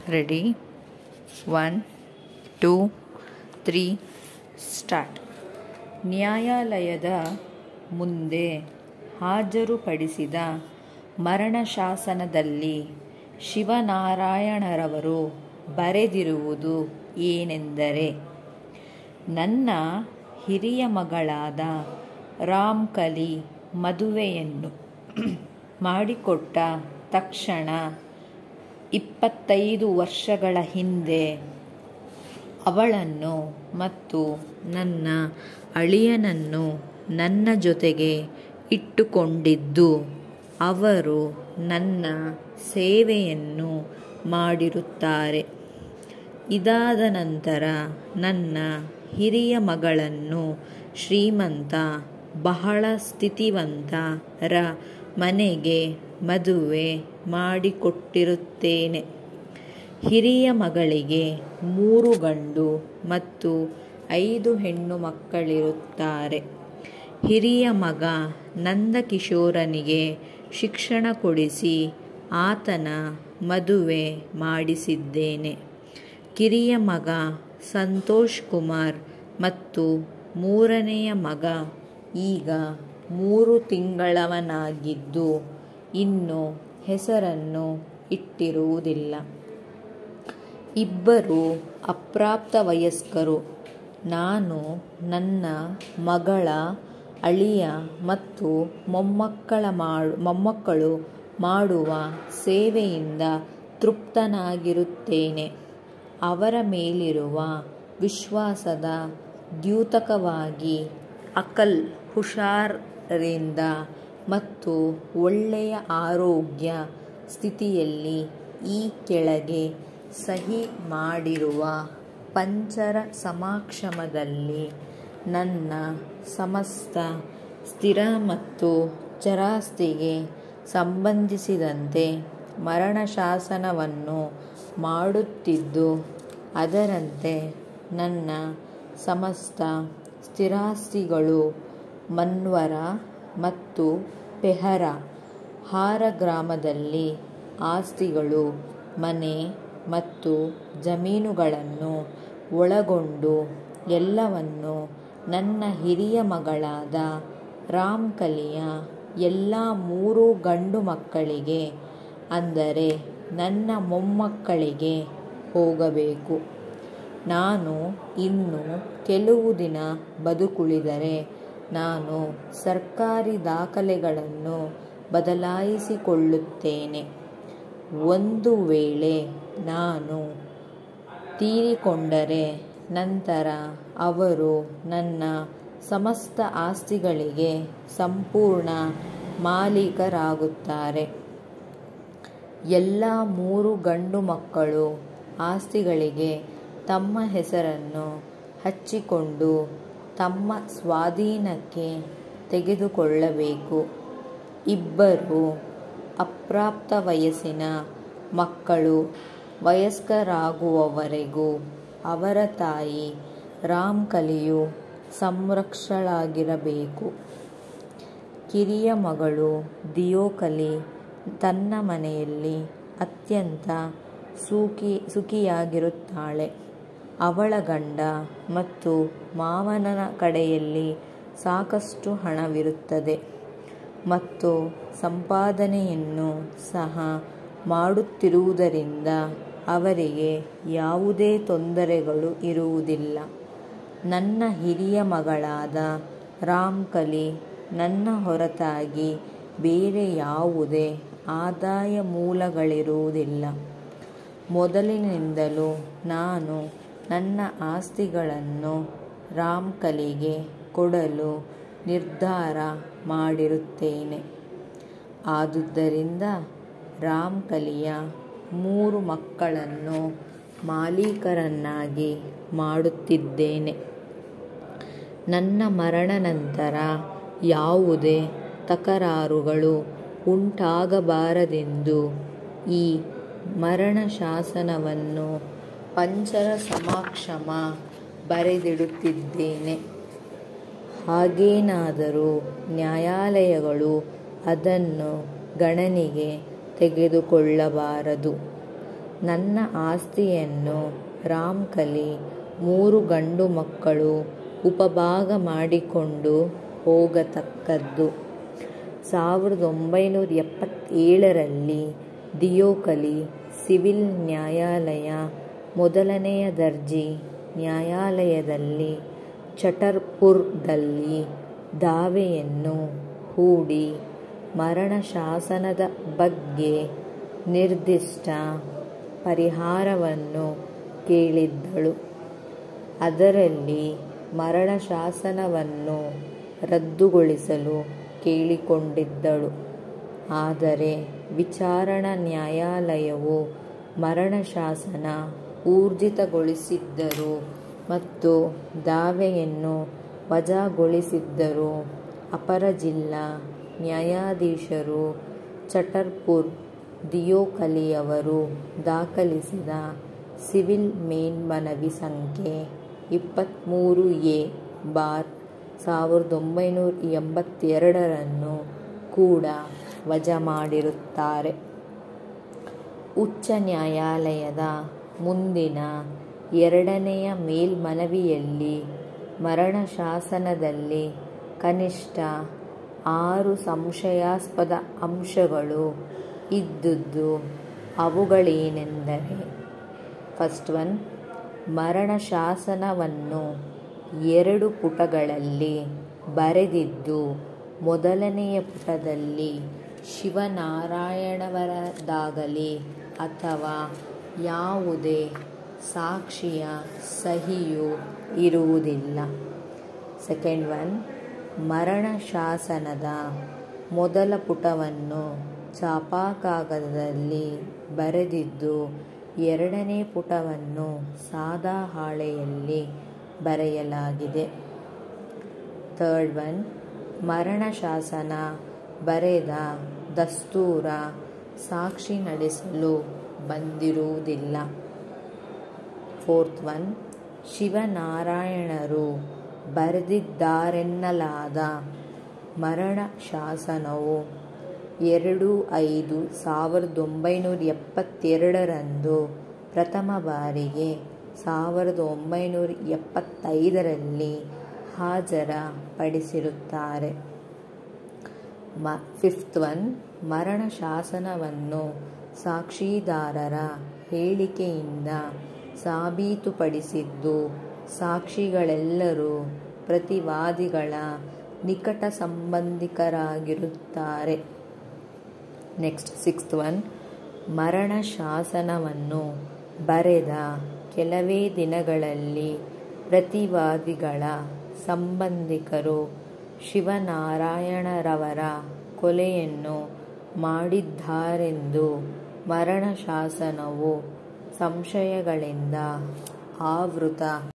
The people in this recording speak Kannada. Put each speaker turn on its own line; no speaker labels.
ready one two three start ನ್ಯಾಯಾಲಯದ ಮುಂದೆ ಹಾಜರುಪಡಿಸಿದ ಮರಣ ಶಾಸನದಲ್ಲಿ ಶಿವನಾರಾಯಣರವರು ಬರೆದಿರುವುದು ಏನೆಂದರೆ ನನ್ನ ಹಿರಿಯ ಮಗಳಾದ ರಾಮ್ಕಲಿ ಮದುವೆಯನ್ನು ಮಾಡಿಕೊಟ್ಟ ತಕ್ಷಣ ಇಪ್ಪತ್ತೈದು ವರ್ಷಗಳ ಹಿಂದೆ ಅವಳನ್ನು ಮತ್ತು ನನ್ನ ಅಳಿಯನನ್ನು ನನ್ನ ಜೊತೆಗೆ ಇಟ್ಟುಕೊಂಡಿದ್ದು ಅವರು ನನ್ನ ಸೇವೆಯನ್ನು ಮಾಡಿರುತ್ತಾರೆ ಇದಾದ ನಂತರ ನನ್ನ ಹಿರಿಯ ಮಗಳನ್ನು ಶ್ರೀಮಂತ ಬಹಳ ಸ್ಥಿತಿವಂತರ ಮನೆಗೆ ಮದುವೆ ಮಾಡಿಕೊಟ್ಟಿರುತ್ತೇನೆ ಹಿರಿಯ ಮಗಳಿಗೆ ಮೂರು ಗಂಡು ಮತ್ತು ಐದು ಹೆಣ್ಣು ಮಕ್ಕಳಿರುತ್ತಾರೆ ಹಿರಿಯ ಮಗ ನಂದಕಿಶೋರನಿಗೆ ಶಿಕ್ಷಣ ಕೊಡಿಸಿ ಆತನ ಮದುವೆ ಮಾಡಿಸಿದ್ದೇನೆ ಕಿರಿಯ ಮಗ ಸಂತೋಷ್ ಕುಮಾರ್ ಮತ್ತು ಮೂರನೆಯ ಮಗ ಈಗ ಮೂರು ತಿಂಗಳವನಾಗಿದ್ದು ಇನ್ನೂ ಹೆಸರನ್ನು ಇಟ್ಟಿರುವುದಿಲ್ಲ ಇಬ್ಬರು ಅಪ್ರಾಪ್ತ ವಯಸ್ಕರು ನಾನು ನನ್ನ ಮಗಳ ಅಳಿಯ ಮತ್ತು ಮೊಮ್ಮಕ್ಕಳ ಮಾಡು ಮೊಮ್ಮಕ್ಕಳು ಮಾಡುವ ಸೇವೆಯಿಂದ ತೃಪ್ತನಾಗಿರುತ್ತೇನೆ ಅವರ ಮೇಲಿರುವ ವಿಶ್ವಾಸದ ದ್ಯೂತಕವಾಗಿ ಅಕಲ್ ಹುಷಾರಿಂದ ಮತ್ತು ಒಳ್ಳೆಯ ಆರೋಗ್ಯ ಸ್ಥಿತಿಯಲ್ಲಿ ಈ ಕೆಳಗೆ ಸಹಿ ಮಾಡಿರುವ ಪಂಚರ ಸಮಾಕ್ಷಮದಲ್ಲಿ ನನ್ನ ಸಮಸ್ತ ಸ್ಥಿರ ಮತ್ತು ಚರಾಸ್ತಿಗೆ ಸಂಬಂಧಿಸಿದಂತೆ ಮರಣ ಶಾಸನವನ್ನು ಮಾಡುತ್ತಿದ್ದು ಅದರಂತೆ ನನ್ನ ಸಮಸ್ತ ಸ್ಥಿರಾಸ್ತಿಗಳು ಮನ್ವರ ಮತ್ತು ಪೆಹರ ಹಾರ ಗ್ರಾಮದಲ್ಲಿ ಆಸ್ತಿಗಳು ಮನೆ ಮತ್ತು ಜಮೀನುಗಳನ್ನು ಒಳಗೊಂಡು ಎಲ್ಲವನ್ನು ನನ್ನ ಹಿರಿಯ ಮಗಳಾದ ರಾಮ್ಕಲಿಯ ಎಲ್ಲ ಮೂರು ಗಂಡು ಮಕ್ಕಳಿಗೆ ಅಂದರೆ ನನ್ನ ಮೊಮ್ಮಕ್ಕಳಿಗೆ ಹೋಗಬೇಕು ನಾನು ಇನ್ನು ಕೆಲವು ದಿನ ಬದುಕುಳಿದರೆ ನಾನು ಸರ್ಕಾರಿ ದಾಖಲೆಗಳನ್ನು ಬದಲಾಯಿಸಿಕೊಳ್ಳುತ್ತೇನೆ ಒಂದು ವೇಳೆ ನಾನು ತೀರಿಕೊಂಡರೆ ನಂತರ ಅವರು ನನ್ನ ಸಮಸ್ತ ಆಸ್ತಿಗಳಿಗೆ ಸಂಪೂರ್ಣ ಮಾಲೀಕರಾಗುತ್ತಾರೆ ಎಲ್ಲ ಮೂರು ಗಂಡು ಮಕ್ಕಳು ಆಸ್ತಿಗಳಿಗೆ ತಮ್ಮ ಹೆಸರನ್ನು ಹಚ್ಚಿಕೊಂಡು ತಮ್ಮ ಸ್ವಾಧೀನಕ್ಕೆ ತೆಗೆದುಕೊಳ್ಳಬೇಕು ಇಬ್ಬರು ಅಪ್ರಾಪ್ತ ವಯಸ್ಸಿನ ಮಕ್ಕಳು ವಯಸ್ಕರಾಗುವವರೆಗೂ ಅವರ ತಾಯಿ ರಾಮ್ಕಲಿಯು ಸಂರಕ್ಷಳಾಗಿರಬೇಕು ಕಿರಿಯ ಮಗಳು ದಿಯೋಕಲಿ ತನ್ನ ಮನೆಯಲ್ಲಿ ಅತ್ಯಂತ ಸುಖಿ ಸುಖಿಯಾಗಿರುತ್ತಾಳೆ ಅವಳ ಗಂಡ ಮತ್ತು ಮಾವನ ಕಡೆಯಲ್ಲಿ ಸಾಕಷ್ಟು ಹಣವಿರುತ್ತದೆ ಮತ್ತು ಸಂಪಾದನೆಯನ್ನು ಸಹ ಮಾಡುತ್ತಿರುವುದರಿಂದ ಅವರಿಗೆ ಯಾವುದೇ ತೊಂದರೆಗಳು ಇರುವುದಿಲ್ಲ ನನ್ನ ಹಿರಿಯ ಮಗಳಾದ ರಾಮ್ಕಲಿ ನನ್ನ ಹೊರತಾಗಿ ಬೇರೆ ಯಾವುದೇ ಆದಾಯ ಮೂಲಗಳಿರುವುದಿಲ್ಲ ಮೊದಲಿನಿಂದಲೂ ನಾನು ನನ್ನ ಆಸ್ತಿಗಳನ್ನು ರಾಮ್ಕಲಿಗೆ ಕೊಡಲು ನಿರ್ಧಾರ ಮಾಡಿರುತ್ತೇನೆ ಆದುದರಿಂದ ರಾಮ್ಕಲಿಯ ಮೂರು ಮಕ್ಕಳನ್ನು ಮಾಲೀಕರನ್ನಾಗಿ ಮಾಡುತ್ತಿದ್ದೇನೆ ನನ್ನ ಮರಣ ನಂತರ ಯಾವುದೇ ತಕರಾರುಗಳು ಉಂಟಾಗಬಾರದೆಂದು ಈ ಮರಣ ಶಾಸನವನ್ನು ಪಂಚರ ಸಮಾಕ್ಷಮ ಬರೆದಿಡುತ್ತಿದ್ದೇನೆ ಹಾಗೇನಾದರೂ ನ್ಯಾಯಾಲಯಗಳು ಅದನ್ನು ಗಣನೆಗೆ ತೆಗೆದುಕೊಳ್ಳಬಾರದು ನನ್ನ ಆಸ್ತಿಯನ್ನು ರಾಮ್ಕಲಿ ಮೂರು ಗಂಡು ಮಕ್ಕಳು ಉಪಭಾಗ ಮಾಡಿಕೊಂಡು ಹೋಗತಕ್ಕದ್ದು ಸಾವಿರದ ಒಂಬೈನೂರ ಎಪ್ಪತ್ತೇಳರಲ್ಲಿ ದಿಯೋಕಲಿ ಸಿವಿಲ್ ನ್ಯಾಯಾಲಯ ಮೊದಲನೆಯ ದರ್ಜೆ ನ್ಯಾಯಾಲಯದಲ್ಲಿ ಚಟರ್ಪುರ್ದಲ್ಲಿ ದಾವೆಯನ್ನು ಹೂಡಿ ಮರಣ ಶಾಸನದ ಬಗ್ಗೆ ನಿರ್ದಿಷ್ಟ ಪರಿಹಾರವನ್ನು ಕೇಳಿದ್ದಳು ಅದರಲ್ಲಿ ಮರಣ ಶಾಸನವನ್ನು ರದ್ದುಗೊಳಿಸಲು ಕೇಳಿಕೊಂಡಿದ್ದಳು ಆದರೆ ವಿಚಾರಣಾ ನ್ಯಾಯಾಲಯವು ಮರಣ ಶಾಸನ ಊರ್ಜಿತಗೊಳಿಸಿದ್ದರೂ ಮತ್ತು ದಾವೆಯನ್ನು ವಜಾಗೊಳಿಸಿದ್ದರೂ ಅಪರ ಜಿಲ್ಲಾ ನ್ಯಾಯಾಧೀಶರು ಚಟರ್ಪುರ್ ದಿಯೋಕಲಿಯವರು ದಾಖಲಿಸಿದ ಸಿವಿಲ್ ಮೇಲ್ಮನವಿ ಸಂಖ್ಯೆ ಇಪ್ಪತ್ತ್ಮೂರು ಎ ಬಾರ್ ಸಾವಿರದ ಒಂಬೈನೂರ ಎಂಬತ್ತೆರಡರನ್ನು ಕೂಡ ವಜಾ ಮಾಡಿರುತ್ತಾರೆ ಉಚ್ಚ ನ್ಯಾಯಾಲಯದ ಮುಂದಿನ ಎರಡನೆಯ ಮೇಲ್ಮನವಿಯಲ್ಲಿ ಮರಣ ಶಾಸನದಲ್ಲಿ ಕನಿಷ್ಠ ಆರು ಸಂಶಯಾಸ್ಪದ ಅಂಶಗಳು ಇದ್ದುದು ಅವುಗಳೇನೆಂದರೆ ಫಸ್ಟ್ ಒನ್ ಮರಣ ಶಾಸನವನ್ನು ಎರಡು ಪುಟಗಳಲ್ಲಿ ಬರೆದಿದ್ದು ಮೊದಲನೆಯ ಪುಟದಲ್ಲಿ ಶಿವನಾರಾಯಣವರದಾಗಲಿ ಅಥವಾ ಯಾವುದೇ ಸಾಕ್ಷಿಯ ಸಹಿಯೂ ಇರುವುದಿಲ್ಲ ಸೆಕೆಂಡ್ ಒನ್ ಮರಣ ಶಾಸನದ ಮೊದಲ ಪುಟವನ್ನು ಚಾಪಾಕಾಗದದಲ್ಲಿ ಬರೆದಿದ್ದು ಎರಡನೇ ಪುಟವನ್ನು ಸಾದಾ ಹಾಳೆಯಲ್ಲಿ ಬರೆಯಲಾಗಿದೆ ಥರ್ಡ್ ಒನ್ ಮರಣ ಶಾಸನ ಬರೆದ ದಸ್ತೂರ ಸಾಕ್ಷಿ ನಡೆಸಲು ಬಂದಿರುವುದಿಲ್ಲ ಫೋರ್ತ್ ಒನ್ ಶಿವನಾರಾಯಣರು ಬರೆದಿದ್ದಾರೆನ್ನಲಾದ ಮರಣ ಶಾಸನವು ಎರಡು ಐದು ಸಾವಿರದ ಒಂಬೈನೂರ ಎಪ್ಪತ್ತೆರಡರಂದು ಪ್ರಥಮ ಬಾರಿಗೆ ಸಾವಿರದ ಒಂಬೈನೂರ ಎಪ್ಪತ್ತೈದರಲ್ಲಿ ಹಾಜರಪಡಿಸಿರುತ್ತಾರೆ ಮ ಫಿಫ್ತ್ ಒನ್ ಮರಣ ಶಾಸನವನ್ನು ಸಾಕ್ಷಿದಾರರ ಹೇಳಿಕೆಯಿಂದ ಸಾಬೀತುಪಡಿಸಿದ್ದು ಸಾಕ್ಷಿಗಳೆಲ್ಲರೂ ಪ್ರತಿವಾದಿಗಳ ನಿಕಟ ಸಂಬಂಧಿಕರಾಗಿರುತ್ತಾರೆ ನೆಕ್ಸ್ಟ್ ಸಿಕ್ಸ್ತ್ ಒನ್ ಮರಣ ಶಾಸನವನ್ನು ಬರೆದ ಕೆಲವೇ ದಿನಗಳಲ್ಲಿ ಪ್ರತಿವಾದಿಗಳ ಸಂಬಂಧಿಕರು ಶಿವನಾರಾಯಣರವರ ಕೊಲೆಯನ್ನು ಮಾಡಿದ್ದಾರೆಂದು ಮರಣ ಶಾಸನವು ಸಂಶಯಗಳಿಂದ ಆವೃತ